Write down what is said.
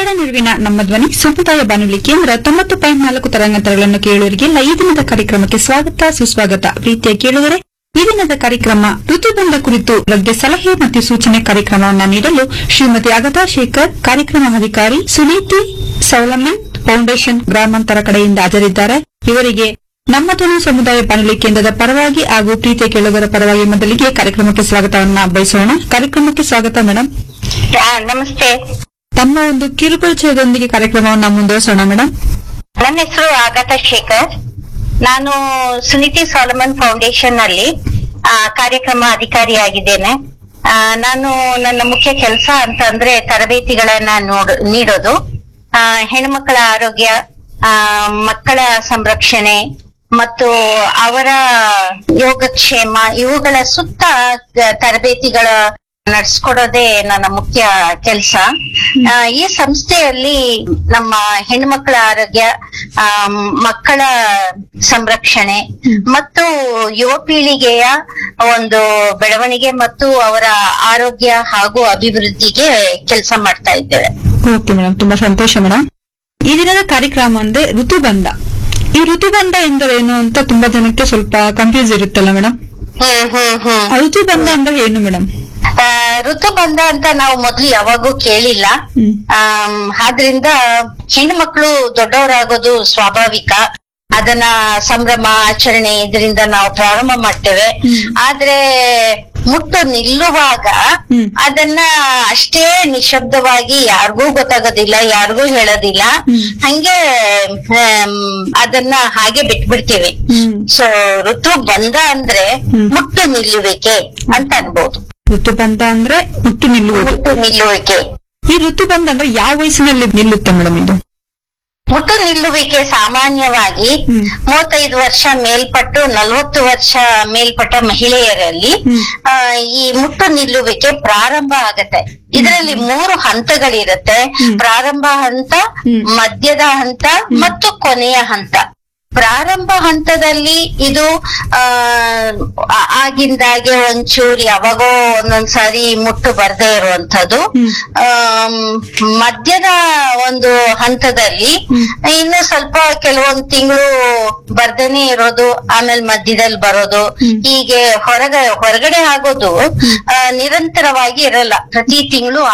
ಕನ್ನಡ ನಿಲುವಿನ ನಮ್ಮ ಧ್ವನಿ ಸಮುದಾಯ ಬಾನುಲಿ ಕೇಂದ್ರ ತೊಂಬತ್ತು ಪಾಯಿಂಟ್ ನಾಲ್ಕು ತರಂಗಾಂತರಗಳನ್ನು ಕೇಳುವರಿಗೆಲ್ಲ ಈ ದಿನದ ಕಾರ್ಯಕ್ರಮಕ್ಕೆ ಸ್ವಾಗತ ಸುಸ್ವಾಗತ ಪ್ರೀತಿಯ ಕೇಳುವರೆ ಈ ದಿನದ ಕಾರ್ಯಕ್ರಮ ಋತುಬಂಧ ಕುರಿತು ಬಗ್ಗೆ ಸಲಹೆ ಮತ್ತು ಸೂಚನೆ ಕಾರ್ಯಕ್ರಮವನ್ನು ನೀಡಲು ಶ್ರೀಮತಿ ಅಗತಾ ಶೇಖರ್ ಕಾರ್ಯಕ್ರಮ ಅಧಿಕಾರಿ ಸುನೀತಿ ಸೌಲಮನ್ ಫೌಂಡೇಶನ್ ಗ್ರಾಮಾಂತರ ಕಡೆಯಿಂದ ಹಾಜರಿದ್ದಾರೆ ಇವರಿಗೆ ನಮ್ಮ ಧ್ವನಿ ಸಮುದಾಯ ಬಾನುಲಿ ಕೇಂದ್ರದ ಪರವಾಗಿ ಹಾಗೂ ಪ್ರೀತಿಯ ಕೇಳುಗರ ಪರವಾಗಿ ಮೊದಲಿಗೆ ಕಾರ್ಯಕ್ರಮಕ್ಕೆ ಸ್ವಾಗತವನ್ನ ಬಯಸೋಣ ಕಾರ್ಯಕ್ರಮಕ್ಕೆ ಸ್ವಾಗತ ಮೇಡಮ್ ಆ, ನಮಸ್ತೆ ತಮ್ಮ ಒಂದು ಕಿರುಪರಿಚಯದೊಂದಿಗೆ ಕಾರ್ಯಕ್ರಮವನ್ನು ಮುಂದುವರಿಸೋಣ ಮೇಡಮ್ ನನ್ನ ಹೆಸರು ಆಗತಾ ಶೇಖರ್ ನಾನು ಸುನಿತಿ ಸಾಲಮನ್ ಫೌಂಡೇಶನ್ ಅಲ್ಲಿ ಆ, ಕಾರ್ಯಕ್ರಮ ಅಧಿಕಾರಿಯಾಗಿದ್ದೇನೆ ಆ, ನಾನು ನನ್ನ ಮುಖ್ಯ ಕೆಲಸ ಅಂತ ಅಂದ್ರೆ ತರಬೇತಿಗಳನ್ನ ನೋಡ್ ನೀಡೋದು ಆ, ಹೆಣ್ಮಕ್ಕಳ ಆರೋಗ್ಯ ಆ, ಮಕ್ಕಳ ಸಂರಕ್ಷಣೆ ಮತ್ತು ಅವರ ಯೋಗಕ್ಷೇಮ ಇವುಗಳ ಸುತ್ತ ತ- ತರಬೇತಿಗಳ ನಡೆಸ್ಕೊಡೋದೇ ನನ್ನ ಮುಖ್ಯ ಕೆಲಸ ಈ ಸಂಸ್ಥೆಯಲ್ಲಿ ನಮ್ಮ ಹೆಣ್ಮಕ್ಳ ಆರೋಗ್ಯ ಆ, ಮಕ್ಕಳ ಸಂರಕ್ಷಣೆ ಮತ್ತು ಯುವ ಪೀಳಿಗೆಯ ಒಂದು ಬೆಳವಣಿಗೆ ಮತ್ತು ಅವರ ಆರೋಗ್ಯ ಹಾಗೂ ಅಭಿವೃದ್ಧಿಗೆ ಕೆಲಸ ಮಾಡ್ತಾ ಇದ್ದೇವೆ ಓಕೆ ಮೇಡಮ್ ತುಂಬಾ ಸಂತೋಷ ಮೇಡಮ್ ಈ ದಿನದ ಕಾರ್ಯಕ್ರಮ ಅಂದ್ರೆ ಋತುಬಂಧ ಈ ಋತುಬಂಧ ಎಂದರೇನು ಅಂತ ತುಂಬಾ ಜನಕ್ಕೆ ಸ್ವಲ್ಪ ಕನ್ಫ್ಯೂಸ್ ಇರುತ್ತಲ್ಲ ಮೇಡಮ್ ಹ್ಮ್ ಹ್ಮ್ ಹ್ಮ್ ಋತುಬಂಧ ಅಂದ್ರೆ ಏನು ಮೇಡಮ್ ಆ, ಋತುಬಂಧ ಅಂತ ನಾವು ಮೊದ್ಲು ಯಾವಾಗೂ ಕೇಳಿಲ್ಲ ಹ್ಮ್. ಆಮ್, ಆದ್ರಿಂದ ಹೆಣ್ಮಕ್ಳು ದೊಡ್ಡವರಾಗೋದು ಸ್ವಾಭಾವಿಕ ಅದನ್ನ ಸಂಭ್ರಮ ಆಚರಣೆ ಇದರಿಂದ ನಾವು ಪ್ರಾರಂಭ ಮಾಡ್ತೇವೆ ಹ್ಮ್. ಆದ್ರೆ ಮುಟ್ಟು ನಿಲ್ಲುವಾಗ ಹ್ಮ್. ಅದನ್ನ ಅಷ್ಟೇ ನಿಶಬ್ದವಾಗಿ ಯಾರಿಗೂ ಗೊತ್ತಾಗೋದಿಲ್ಲ ಯಾರಿಗೂ ಹೇಳೋದಿಲ್ಲ ಹ್ಮ್. ಹಂಗೆ ಆಮ್, ಅದನ್ನ ಹಾಗೆ ಬಿಟ್ಬಿಡ್ತೀವಿ ಹ್ಮ್ ಸೊ ಋತು ಬಂದ ಅಂದ್ರೆ ಹ್ಮ್. ಮುಟ್ಟು ನಿಲ್ಲುವಿಕೆ ಅಂತ ಅನ್ಬೋದು ಋತುಬಂಧ ಅಂದ್ರೆ ಮುಟ್ಟು ನಿಲ್ಲುವುದು ಮುಟ್ಟು ನಿಲ್ಲುವಿಕೆ ಈ ಋತುಬಂಧ ಅಂದ್ರೆ ಯಾವ ವಯಸ್ಸಿನಲ್ಲಿ ನಿಲ್ಲುತ್ತೆ ಮೇಡಮ್ ಇದು ಮುಟ್ಟು ನಿಲ್ಲುವಿಕೆ ಸಾಮಾನ್ಯವಾಗಿ ಹ್ಮ್. ಮೂವತ್ತೈದು ವರ್ಷ ಮೇಲ್ಪಟ್ಟು ನಲವತ್ತು ವರ್ಷ ಮೇಲ್ಪಟ್ಟ ಮಹಿಳೆಯರಲ್ಲಿ ಹ್ಮ್. ಆ, ಈ ಮುಟ್ಟು ನಿಲ್ಲುವಿಕೆ ಪ್ರಾರಂಭ ಆಗತ್ತೆ ಇದರಲ್ಲಿ ಮೂರು ಹಂತಗಳಿರುತ್ತೆ ಹ್ಮ್. ಪ್ರಾರಂಭ ಹಂತ ಹ್ಮ್. ಮಧ್ಯದ ಹಂತ ಮತ್ತು ಕೊನೆಯ ಹಂತ ಪ್ರಾರಂಭ ಹಂತದಲ್ಲಿ ಇದು ಆ ಆ- ಆಗಿಂದಾಗೆ ಒಂಚೂರು ಯಾವಾಗೋ ಒಂದೊಂದ್ಸಾರಿ ಮುಟ್ಟು ಬರ್ದೇ ಇರುವಂತದ್ದು ಹ್ಮ್. ಆಮ್, ಮಧ್ಯದ ಒಂದು ಹಂತದಲ್ಲಿ ಹ್ಮ್. ಇನ್ನು ಸ್ವಲ್ಪ ಕೆಲವೊಂದ್ ತಿಂಗಳು ಬರ್ದೇನೆ ಇರೋದು ಆಮೇಲೆ ಮಧ್ಯದಲ್ಲಿ ಬರೋದು ಹ್ಮ್. ಹೀಗೆ ಹೊರಗ ಹೊರಗಡೆ ಆಗೋದು ಆ, ನಿರಂತರವಾಗಿ ಇರಲ್ಲ ಪ್ರತಿ ತಿಂಗಳು